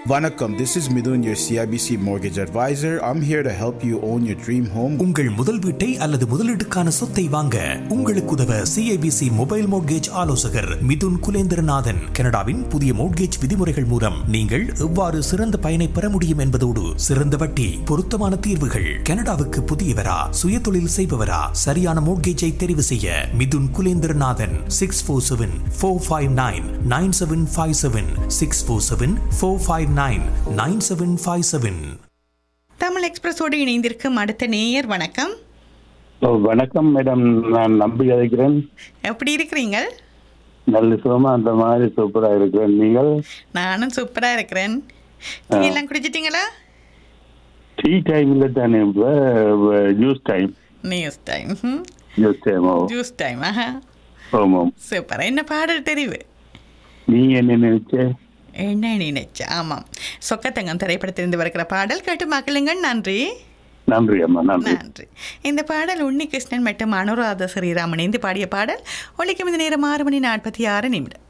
Vanakkam, this is Midun, your CIBC mortgage advisor. I'm here to help you own your dream home. உங்கள் முதல் வீட்டை அல்லது முதலீட்டுக்கான சொத்தை வாங்க உங்களுக்கு உதவ சிஐபிசி மொபைல் மோட்கேஜ் ஆலோசகர் மிதுன் குலேந்திரநாதன் கனடாவின் புதிய மோட்கேஜ் விதிமுறைகள் மூலம் நீங்கள் எவ்வாறு சிறந்த பயனை பெற முடியும் என்பதோடு சிறந்த வட்டி பொருத்தமான தீர்வுகள் கனடாவுக்கு புதியவரா சுயதொழில் செய்பவரா சரியான மோட்கேஜை தெரிவு செய்ய Mithun Kulendranathan six four seven four five nine nine seven five seven six four seven four five nine nine seven five seven Tamil எக்ஸ்பிரஸோடு இணைந்திருக்கும் அடுத்த நேயர் வணக்கம் ஓ, வணக்கம் மேடம் நான் நம்பி கதைக்கிறேன் எப்படி இருக்கிறீங்க நல்ல சுகமா அந்த மாதிரி சூப்பரா இருக்கிறேன் நீங்கள் நானும் சூப்பரா இருக்கிறேன் டீ எல்லாம் குடிச்சிட்டீங்களா டீ டைம் இல்லை தானே இப்போ juice time news time juice time ஓ ஜூஸ் டைம் ஆஹா ஆமாம் சூப்பர் என்ன பாடல் தெரிவு நீங்க என்ன நினைச்ச என்ன நினைச்ச ஆமாம் சொக்கத்தங்கம் திரைப்படத்திலிருந்து வருகிற பாடல் கேட்டு மக்களுங்க நன்றி நன்றி அம்மா நன்றி நன்றி இந்த பாடல் உன்னிகிருஷ்ணன் மற்றும் அனுராத ஸ்ரீராம் இணைந்து பாடிய பாடல் ஒழிக்கும் இந்த நேரம் ஆறு மணி நாற்பத்தி ஆறு நிமிடம்